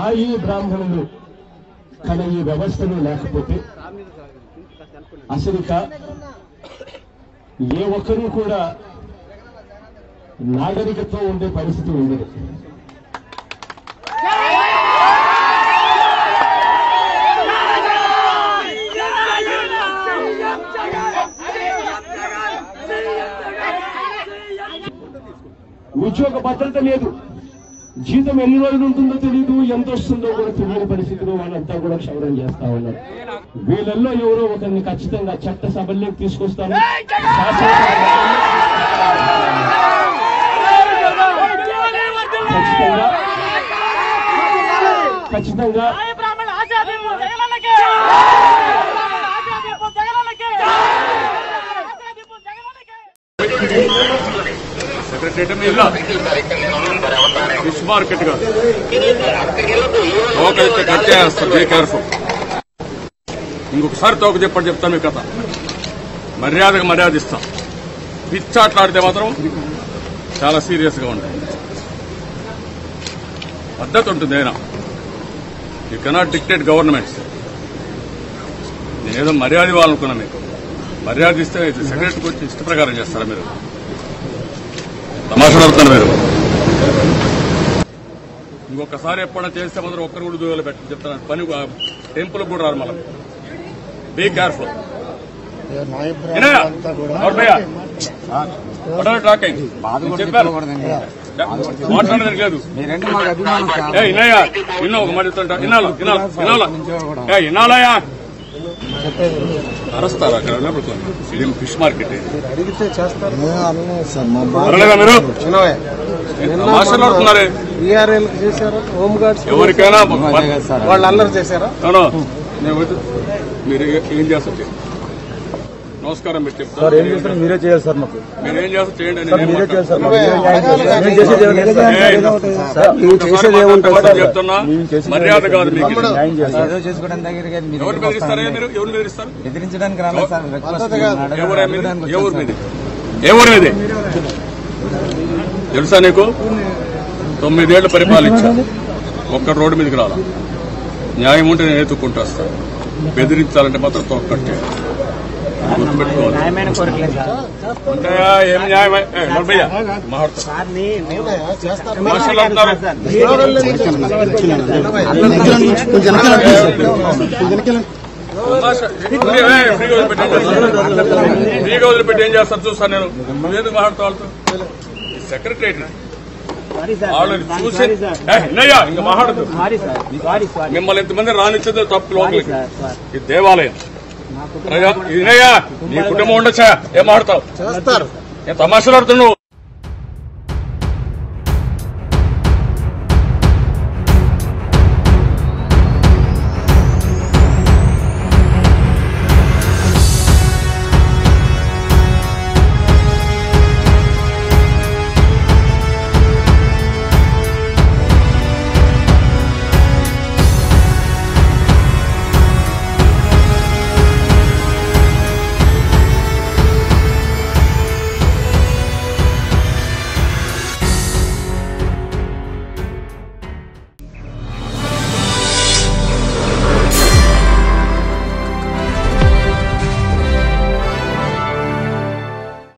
నాయి బ్రాహ్మణులు కానీ ఈ వ్యవస్థలు లేకపోతే అసలు ఇక ఏ ఒక్కరూ కూడా నాగరికత్వం ఉండే పరిస్థితి ఉండదు ఉద్యోగ భద్రత లేదు జీతం ఎన్ని రోజులు ఉంటుందో తెలియదు ఎంత వస్తుందో కూడా తెలియని పరిస్థితిలో వాళ్ళంతా కూడా క్షవరం చేస్తా ఉన్నారు వీళ్ళల్లో ఎవరో ఒకరిని ఖచ్చితంగా చట్ట సభల్లోకి తీసుకొస్తాను ఖచ్చితంగా ఖచ్చితంగా బ్రాహ్మణ ఆశాదీపు జగనన్నకే ఆశాదీపు జగనన్నకే ఆశాదీపు జగనన్నకే సెక్రటరీ ಇಲ್ಲ ఫిష్ మార్కెట్ కాదు తోకైతే కట్టేస్తారు బీ కేర్ఫుల్ ఇంకొకసారి తోక చెప్పండి చెప్తాను మీ కథ మర్యాదగా మర్యాద ఇస్తాం పిచ్చాట్లాడితే మాత్రం చాలా సీరియస్ గా ఉంటాయి పద్ధతి ఉంటుంది అయినా యూ కెనాట్ డిక్టేట్ గవర్నమెంట్స్ నేనేదో మర్యాద ఇవ్వాలనుకున్నా మీకు మర్యాద ఇస్తే సెక్రటరీకి వచ్చి ఇష్ట ప్రకారం చేస్తారా మీరు తమాషాడుతున్నారు మీరు ఇంకొకసారి ఎప్పుడైనా చేస్తే మాత్రం ఒక్కరు కూడా దూరాలు పెట్టి చెప్తాను పని టెంపుల్ కూడా రారు మళ్ళీ బీ కేర్ఫుల్ టాకింగ్ చెప్పాను మాట్లాడడానికి లేదు మీరంటే మాకు అభిమానం సార్ ఏ ఇన్నయ్యా ఇన్న ఒక మాట చెప్తాంట ఇన్నాళ్ళు ఇన్నాళ్ళు ఇన్నాళ్ళ ఏ ఇన్నాళ్ళయా అరస్తారు అక్కడ ఉన్నప్పుడు ఇదేం ఫిష్ మార్కెట్ ఇది. అడిగితే చేస్తారు మేము అనలేదు సార్ మా పర్లేదా మీరు చిన్నవే మాట్లాడుతున్నారే ఈఆర్ఎల్ చేశారా హోమ్ గార్డ్స్ ఎవరికైనా వాళ్ళు అల్లరి చేశారా అవును. నేను వద్దు. మీరు ఏ- ఏం చేస్తారు చేయండి. నమస్కారం మీరు చెప్తారు ఏం చేస్తారు మీరే చేయాలి సార్ మాకు మీరు ఏం చేస్తారు చేయండి అని సార్ నేను మీరే చేయాలి సార్ మాట్లాడను. మాకు. మేము చేసేది ఏం లేదు సార్. ఏయ్, సార్ మేము చేసేది ఏముంటుంది ఒకసారి సార్? చెప్తున్నా మేము చేసేది మర్యాద కాదు మీకు ఇది. న్యాయం చేయాలి సార్. ఏదో చేసుకోవడం దగ్గరికి అది మీరు ఎవరు ఇక్కడికి బెదిరిస్తారా వస్తారండి. మీరు ఎవరు బెదిరిస్తారు బెదిరించడానికి రాలేదు సార్ రిక్వెస్ట్ ఎవరు మీది ఏ ఊరు మీది ఏ ఊరు మీది తెలుసా నీకు తొమ్మిదేళ్లు పరిపాలించా ఒక్క రోడ్డు మీదకి రాలా న్యాయం ఉంటే నేను ఎత్తుక్కుంటూ వస్తాను బెదిరించాలంటే మాత్రం తొక్కట్టే గుర్తుపెట్టుకోవాలి న్యాయమైన కోరికలేదు సార్ ఉంటాయా ఏం న్యాయం ఏ, నలభయ్య, మాట్లాడతా. మాట్లాడుతున్నారు. తమాషా. ఏ, ఏ, ఫ్రీగా వదిలిపెట్టి ఏం చేస్తారు? ఫ్రీగా వదిలిపెట్టి ఏం చేస్తారు చూస్తాను నేను నువ్వేందుకు మాట్లాడుతూ వాళ్ళతో సెక్రటరీ వాళ్ళని చూసి ఏ, ఇన్నయ్యా ఇంకా మాట్లాడదు మిమ్మల్ని ఇంతమంది రానిచ్చేది తప్పు లోపలికి ఇది దేవాలయం ప్రజా- ఇన్నయ్యా నీ కుటుంబం ఉండొచ్చా ఏం మాట్లాడతావు చేస్తారు ఏం తమాషలాడుతున్నావు